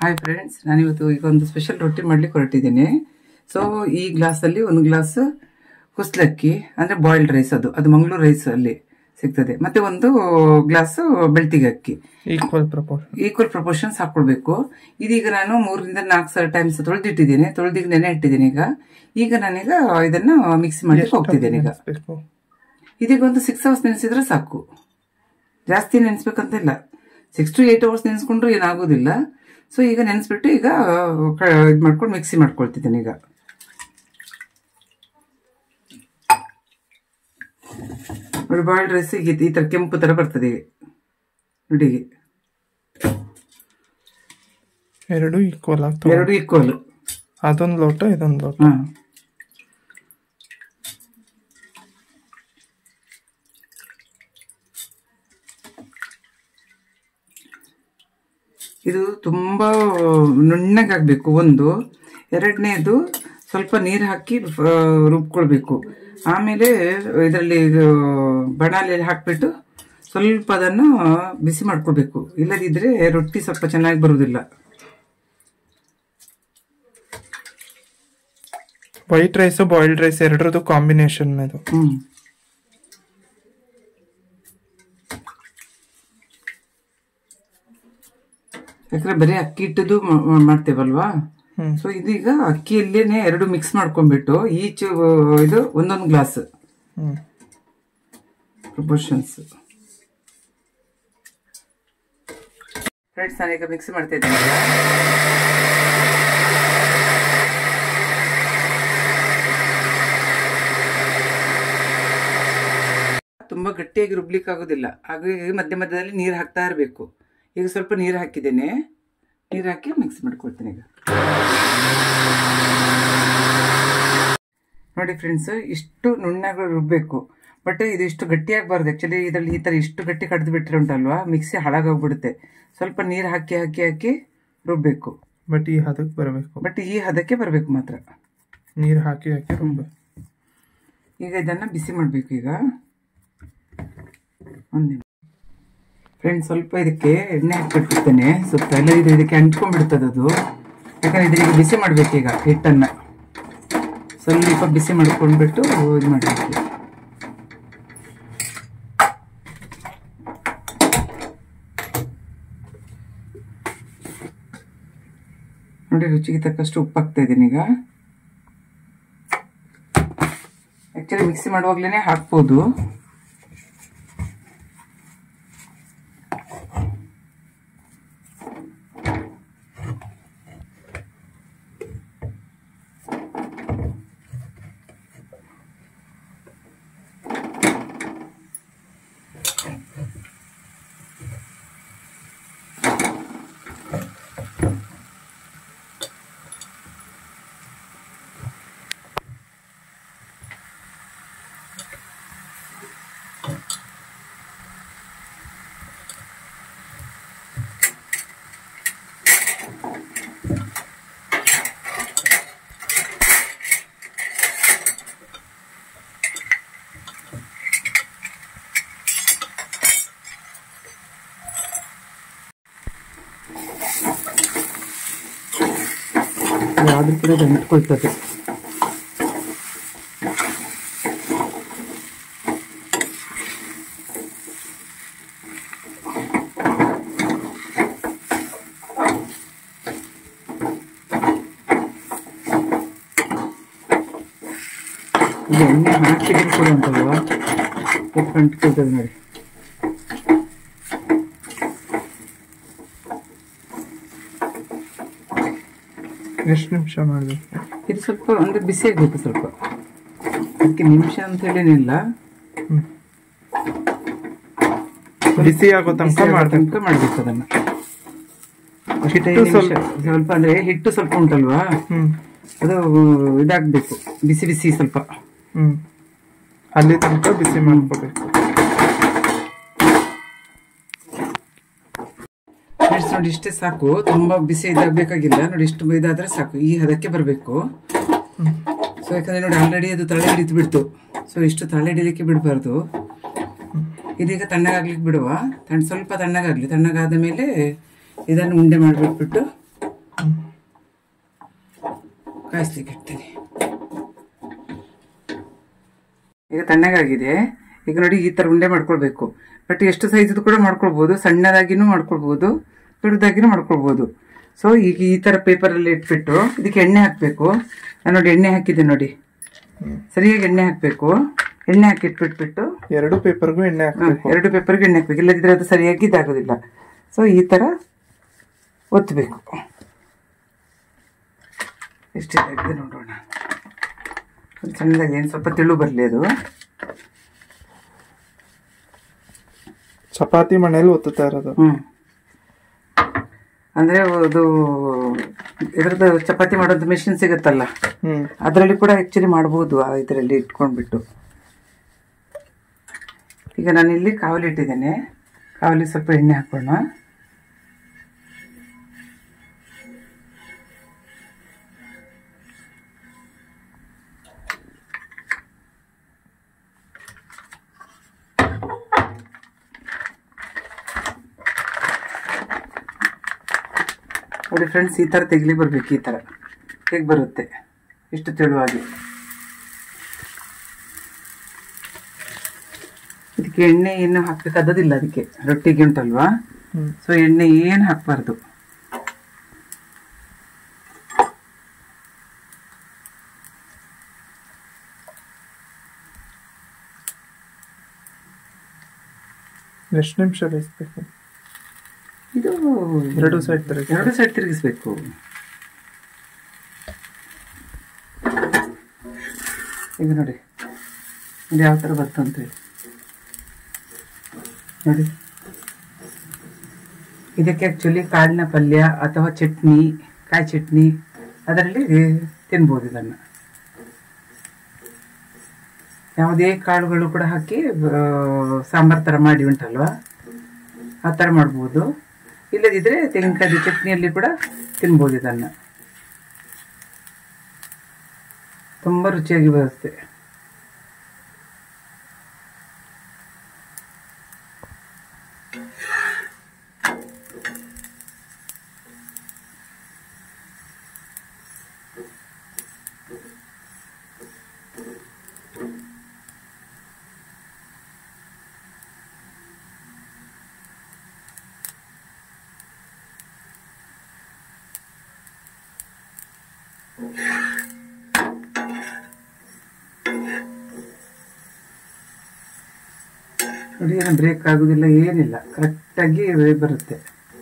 Hi friends ನಾನಿವತ್ತು ಈಗ ಒಂದು ಸ್ಪೆಷಲ್ ರೊಟ್ಟಿ ಮಾಡ್ಲಿಕ್ಕೆ ಹೊರಟಿದ್ದೀನಿ ಸೊ ಈ ಗ್ಲಾಸಲ್ಲಿ ಒಂದು ಗ್ಲಾಸ್ ಕುಸ್ಲಕ್ಕಿ ಅಂದ್ರೆ ಬಾಯ್ಲ್ಡ್ ರೈಸ್ ಅದು ಅದು ಮಂಗಳೂರು ರೈಸ್ ಅಲ್ಲಿ ಸಿಗ್ತದೆ ಮತ್ತೆ ಒಂದು ಗ್ಲಾಸ್ ಬೆಳ್ತಿಗೆ ಅಕ್ಕಿ ಈಕ್ವಲ್ ಪ್ರಪೋರ್ಷನ್ ಈಕ್ವಲ್ ಪ್ರಪೋರ್ಷನ್ಸ್ ಹಾಕೊಳ್ಬೇಕು ಇದೀಗ ನಾನು ಮೂರರಿಂದ ನಾಲ್ಕು ಸಾವಿರ ಟೈಮ್ಸ್ ತೊಳೆದಿಟ್ಟಿದ್ದೀನಿ ತೊಳೆದಿಗೆ ನೆನೆ ಇಟ್ಟಿದ್ದೀನಿ ಈಗ ಈಗ ನಾನೀಗ ಇದನ್ನ ಮಿಕ್ಸ್ ಮಾಡ್ಲಿಕ್ಕೆ ಹೋಗ್ತಿದ್ದೇನೆ ಈಗ ಇದೀಗ ಒಂದು ಸಿಕ್ಸ್ ಅವರ್ಸ್ ನೆನೆಸಿದ್ರೆ ಸಾಕು ಜಾಸ್ತಿ ನೆನೆಸ್ಬೇಕಂತ ಇಲ್ಲ ಸಿಕ್ಸ್ ಟು ಏಟ್ ಅವರ್ಸ್ ನೆನೆಸ್ಕೊಂಡ್ರು ಏನಾಗೋದಿಲ್ಲ ಸೊ ಈಗ ನೆನೆಸ್ಬಿಟ್ಟು ಈಗ ಇದು ಮಾಡ್ಕೊಂಡು ಮಿಕ್ಸಿ ಮಾಡ್ಕೊಳ್ತಿದ್ದೇನೆ ಈಗ ನೋಡಿ ಬಾಯ್ಲ್ಡ್ ರೈಸ್ ಈಗ ಈ ತರ ಕೆಂಪು ತರ ಬರ್ತದೆ ಈಗ ನೋಡಿ ಹೀಗೆ. ಎರಡು ಈಕ್ವಲ್ ಆಗ್ತವೆ ಎರಡು ಈಕ್ವಲ್ ಅದೊಂದು ಲೋಟ ಇದೊಂದು ಲೋಟ ಹಾ ಇದು ತುಂಬಾ ನುಣ್ಣಗಾಗಬೇಕು ಒಂದು ಎರಡನೇದು ಸ್ವಲ್ಪ ನೀರು ಹಾಕಿ ಆ, ರುಬ್ಕೊಳ್ಬೇಕು ಆಮೇಲೆ ಇದರಲ್ಲಿ ಇದು ಬಣಾಲಿಯಲ್ಲಿ ಹಾಕ್ಬಿಟ್ಟು ಸ್ವಲ್ಪ ಅದನ್ನು ಬಿಸಿ ಮಾಡ್ಕೊಳ್ಬೇಕು ಇಲ್ಲದಿದ್ರೆ ರೊಟ್ಟಿ ಸ್ವಲ್ಪ ಚೆನ್ನಾಗಿ ಬರುವುದಿಲ್ಲ ವೈಟ್ ರೈಸ್ ಬಾಯ್ಲ್ಡ್ ರೈಸ್ ಎರಡರದ್ದು ಕಾಂಬಿನೇಷನ್ ಇದು ಹ್ಮ್ ಯಾಕಂದ್ರೆ ಬರೀ ಅಕ್ಕಿ ಇಟ್ಟದು ಮಾಡ್ತೇವಲ್ವಾ ಹ್ಮ್. ಸೊ ಇದೀಗ ಅಕ್ಕಿಯಲ್ಲೇನೆ ಎರಡು ಮಿಕ್ಸ್ ಮಾಡ್ಕೊಂಡ್ಬಿಟ್ಟು ಈಚ್ ಇದು ಒಂದೊಂದು ಗ್ಲಾಸ್ ಹ್ಮ್ ಪ್ರಪೋರ್ಷನ್ಸ್ ಫ್ರೆಂಡ್ಸ್ ನಾನೀಗ ಮಿಕ್ಸ್ ಮಾಡ್ತಾ ಇದ್ದೀನಿ ತುಂಬಾ ಗಟ್ಟಿಯಾಗಿ ರುಬ್ಲಿಕ್ಕೆ ಆಗೋದಿಲ್ಲ ಹಾಗಾಗಿ ಮಧ್ಯ ಮಧ್ಯದಲ್ಲಿ ನೀರು ಹಾಕ್ತಾ ಇರಬೇಕು ಈಗ ಸ್ವಲ್ಪ ನೀರು ಹಾಕಿದ್ದೇನೆ ನೀರು ಹಾಕಿ ಮಿಕ್ಸ್ ಮಾಡ್ಕೊಳ್ತೀನಿ ಈಗ ನೋಡಿ ಫ್ರೆಂಡ್ಸ್ ಇಷ್ಟು ನುಣ್ಣಗೆ ರುಬ್ಬೇಕು ಬಟ್ ಇದು ಇಷ್ಟು ಗಟ್ಟಿಯಾಗಬಾರ್ದು ಆ್ಯಕ್ಚುಲಿ ಇದರಲ್ಲಿ ಈ ಥರ ಇಷ್ಟು ಗಟ್ಟಿ ಕಡ್ದು ಬಿಟ್ಟರೆ ಉಂಟಲ್ವಾ ಮಿಕ್ಸಿ ಹಾಳಾಗೋಗ್ಬಿಡುತ್ತೆ ಸ್ವಲ್ಪ ನೀರು ಹಾಕಿ ಹಾಕಿ ಹಾಕಿ ರುಬ್ಬೇಕು ಬಟ್ ಈ ಹದಕ್ಕೆ ಬರಬೇಕು ಬಟ್ ಈ ಹದಕ್ಕೆ ಬರಬೇಕು ಮಾತ್ರ ನೀರು ಹಾಕಿ ಹಾಕಿ ರುಬ್ಬ ಈಗ ಇದನ್ನು ಬಿಸಿ ಮಾಡಬೇಕು ಈಗ ಒಂದು ಫ್ರೆಂಡ್ಸ್ ಸ್ವಲ್ಪ ಇದಕ್ಕೆ ಎಣ್ಣೆ ಹಾಕಿಬಿಟ್ಟಿರ್ತೇನೆ ಸ್ವಲ್ಪ ಎಲ್ಲ ಇದು ಇದಕ್ಕೆ ಅಂಟ್ಕೊಂಡ್ಬಿಡ್ತದೆ ಅದು ಯಾಕಂದ್ರೆ ಇದರಿಗೆ ಬಿಸಿ ಮಾಡಬೇಕು ಈಗ ಹಿಟ್ಟನ್ನು ಸ್ವಲ್ಪ ಬಿಸಿ ಮಾಡ್ಕೊಂಡ್ಬಿಟ್ಟು ಇದು ಮಾಡಬೇಕು ನೋಡಿ ರುಚಿಗೆ ತಕ್ಕಷ್ಟು ಉಪ್ಪು ಹಾಕ್ತಾ ಇದ್ದೀನಿ ಈಗ ಆ್ಯಕ್ಚುಲಿ ಮಿಕ್ಸಿ ಮಾಡುವಾಗ್ಲೇ ಹಾಕ್ಬೋದು ಆದ್ರೂ ಕೂಡ ಅದು ಅಂಟ್ಕೊಳ್ತದೆ ಇದು ಎಣ್ಣೆ ಹಾಕಿದ್ರು ಕೂಡ ಉಂಟಲ್ವಾ ಎಷ್ಟು ಅಂಟ್ಕೊಳ್ತದೆ ನೋಡಿ ಎಷ್ಟು ನಿಮಿಷ ಮಾಡಬೇಕು ಇದು ಸ್ವಲ್ಪ ಅಂದ್ರೆ ಬಿಸಿ ಆಗಬೇಕು ಸ್ವಲ್ಪ ಅದಕ್ಕೆ ನಿಮಿಷ ಅಂತ ಹೇಳೇನಿಲ್ಲ ಬಿಸಿ ಆಗೋ ತನಕ ಬಿಸಿ ಆಗೋ ಮಾಡ್ಬೇಕು ತನಕ ಮಾಡ್ಬೇಕು ಅದನ್ನ ಅಷ್ಟೇ ಹಿಟ್ಟು ನಿಮಿಷ. ಸ್ವಲ್ಪ- ಸ್ವಲ್ಪ ಅಂದ್ರೆ ಹಿಟ್ಟು ಸ್ವಲ್ಪ ಉಂಟಲ್ವಾ ಹ್ಮ್ ಅದು ಇದಾಗಬೇಕು ಬಿಸಿ ಬಿಸಿ ಸ್ವಲ್ಪ ಹ್ಮ್ ಅಲ್ಲಿ ತನಕ ಬಿಸಿ ಮಾಡ್ಕೋಬೇಕು ಫ್ರೆಂಡ್ಸ್ ನೋಡಿ ಇಷ್ಟೇ ಸಾಕು ತುಂಬಾ ಬಿಸಿ ಇದಾಗಬೇಕಾಗಿಲ್ಲ ನೋಡಿ ಇಷ್ಟು ಇದಾದ್ರೆ ಸಾಕು ಈ ಹದಕ್ಕೆ ಬರಬೇಕು ಸೊ ಯಾಕಂದ್ರೆ ನೋಡಿ ಆಲ್ರೆಡಿ ಅದು ತಳೆ ಹಿಡಿತು ಬಿಡ್ತು ಸೊ ಇಷ್ಟು ತಳೆ ಹಿಡಿಲಿಕ್ಕೆ ಬಿಡಬಾರ್ದು ಇದೀಗ ತಣ್ಣಗಾಗ್ಲಿಕ್ಕೆ ಬಿಡುವ ತಣ್ಣ ಸ್ವಲ್ಪ ತಣ್ಣಗಾಗ್ಲಿ ತಣ್ಣಗಾದ ಮೇಲೆ ಇದನ್ನು ಉಂಡೆ ಮಾಡಿಬಿಟ್ಬಿಟ್ಟು ಕಾಯಿಸ್ಲಿಕ್ಕೆ ಇಡ್ತೀನಿ ಈಗ ತಣ್ಣಗಾಗಿದೆ ಈಗ ನೋಡಿ ಈ ಥರ ಉಂಡೆ ಮಾಡ್ಕೊಳ್ಬೇಕು ಬಟ್ ಎಷ್ಟು ಸೈಜದ್ದು ಕೂಡ ಮಾಡ್ಕೊಳ್ಬೋದು ಸಣ್ಣದಾಗಿನೂ ಮಾಡ್ಕೊಳ್ಬೋದು ದೊಡ್ಡದಾಗಿನೂ ಮಾಡ್ಕೊಳ್ಬೋದು ಸೊ ಈಗ ಈ ಥರ ಪೇಪರಲ್ಲಿ ಇಟ್ಬಿಟ್ಟು ಇದಕ್ಕೆ ಎಣ್ಣೆ ಹಾಕಬೇಕು ನಾನು ನೋಡಿ ಎಣ್ಣೆ ಹಾಕಿದ್ದೆ ನೋಡಿ ಸರಿಯಾಗಿ ಎಣ್ಣೆ ಹಾಕಬೇಕು ಎಣ್ಣೆ ಹಾಕಿ ಇಟ್ಬಿಟ್ಬಿಟ್ಟು ಎರಡು ಪೇಪರ್ಗೂ ಎಣ್ಣೆ ಹ, ಹಾಕ್ಬೇಕು ಎರಡು ಪೇಪರ್ಗೆ ಎಣ್ಣೆ ಹಾಕ್ಬೇಕು ಇಲ್ಲದಿದ್ರೆ ಅದು ಸರಿಯಾಗಿ ಇದಾಗೋದಿಲ್ಲ ಸೊ ಈ ಥರ ಒತ್ತಬೇಕು ಎಷ್ಟಿದೆ ನೋಡೋಣ ಸ್ವಲ್ಪ ಸಣ್ಣದಾಗಿ ಏನು ಸ್ವಲ್ಪ ತೆಳು ಬರಲಿ ಅದು ಚಪಾತಿ ಮನೇಲಿ ಒತ್ತುತ್ತಾ ಇರೋದು ಹ್ಮ್ ಅಂದ್ರೆ ಅದು ಇದ್ರದ್ದು ಚಪಾತಿ ಮಾಡೋದು ಮೆಷಿನ್ ಸಿಗುತ್ತಲ್ಲ ಹ್ಮ್ ಅದರಲ್ಲಿ ಕೂಡ ಆ್ಯಕ್ಚುಲಿ ಮಾಡ್ಬೋದು ಆ ಇದರಲ್ಲಿ ಇಟ್ಕೊಂಡ್ಬಿಟ್ಟು ಈಗ ನಾನು ಇಲ್ಲಿ ಕಾವಲಿ ಇಟ್ಟಿದ್ದೇನೆ ಕಾವಲಿ ಸ್ವಲ್ಪ ಎಣ್ಣೆ ಹಾಕೋಣ ನೋಡಿ ಫ್ರೆಂಡ್ಸ್ ಈ ಥರ ತೆಗಿಲಿ ಬರ್ಬೇಕು ಈ ಥರ ಹೇಗೆ ಬರುತ್ತೆ ಇಷ್ಟು ತೆಳುವಾಗಿ ಇದಕ್ಕೆ ಎಣ್ಣೆ ಏನು ಹಾಕ್ಬೇಕಾದದಿಲ್ಲ ಅದಕ್ಕೆ ರೊಟ್ಟಿಗೆ ಉಂಟಲ್ವಾ ಹ್ಮ್. ಸೊ ಎಣ್ಣೆ ಏನು ಹಾಕಬಾರ್ದು ಎಷ್ಟು ನಿಮಿಷ ಬೇಯಿಸ್ಬೇಕು ಇದು ಎರಡು ಸೈಡ್ ತರ ಎರಡು ಸೈಡ್ ತಿರುಗಿಸ್ಬೇಕು ಈಗ ನೋಡಿ ಇದು ಯಾವ ಥರ ಬಂತು ಅಂತೇಳಿ ನೋಡಿ ಇದಕ್ಕೆ ಆ್ಯಕ್ಚುಲಿ ಕಾಳಿನ ಪಲ್ಯ ಅಥವಾ ಚಟ್ನಿ ಕಾಯಿ ಚಟ್ನಿ ಅದರಲ್ಲಿ ತಿನ್ಬೋದು ಇದನ್ನು ಯಾವುದೇ ಕಾಳುಗಳು ಕೂಡ ಹಾಕಿ ಆ, ಸಾಂಬಾರ್ ಥರ ಮಾಡಿ ಉಂಟಲ್ವಾ ಆ ಥರ ಮಾಡ್ಬೋದು ಇಲ್ಲದಿದ್ದರೆ ತೆಂಗಿನಕಾಯಿ ಚಟ್ನಿಯಲ್ಲಿ ಕೂಡ ತಿನ್ಬೋದು ಇದನ್ನು ತುಂಬ ರುಚಿಯಾಗಿ ಬರುತ್ತೆ ನೋಡಿ ಏನು ಬ್ರೇಕ್ ಆಗೋದಿಲ್ಲ ಏನಿಲ್ಲ ಕರೆಕ್ಟಾಗಿ ಬರುತ್ತೆ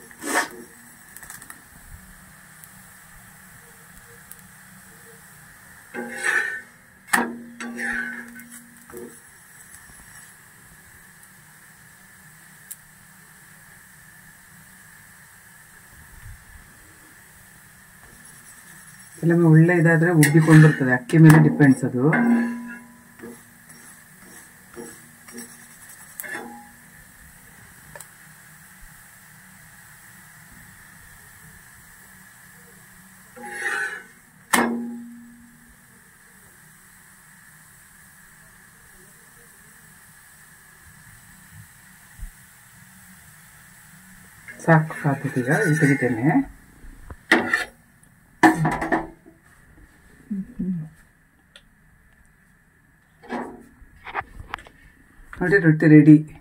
ಕೆಲವೊಮ್ಮೆ ಒಳ್ಳೆ ಇದಾದ್ರೆ ಉಬ್ಬಿಕೊಂಡಿರ್ತದೆ ಅಕ್ಕಿ ಮೇಲೆ ಡಿಪೆಂಡ್ಸ್ ಅದು ಸಾಕು ಸಾಕೀಗ ಇದು ತೆಗಿತೇನೆ ನೋಡಿ ರೊಟ್ಟಿ ರೆಡಿ